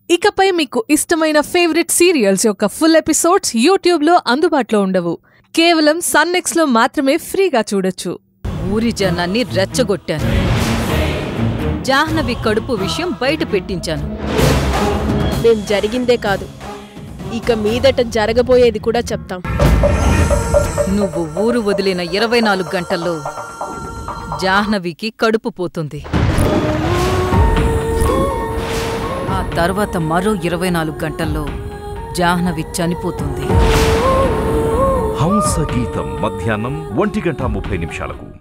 ఇకపై మీకు ఇష్టమైన ఫేవరెట్ సీరియల్స్ యొక్క ఫుల్ ఎపిసోడ్స్ యూట్యూబ్లో అందుబాటులో ఉండవు కేవలం సన్నెక్స్లో మాత్రమే ఫ్రీగా చూడొచ్చు ఊరి జనాన్ని రెచ్చగొట్టాను జాహ్నవి కడుపు విషయం బయట పెట్టించాను మేం జరిగిందే కాదు ఇక మీదట జరగబోయేది కూడా చెప్తాం నువ్వు ఊరు వదిలిన ఇరవై నాలుగు గంటల్లో జాహ్నవికి కడుపు పోతుంది ఆ తర్వాత మరో ఇరవై నాలుగు గంటల్లో జాహ్నవి చనిపోతుంది హంస గీతం మధ్యాహ్నం ఒంటి గంట ముప్పై నిమిషాలకు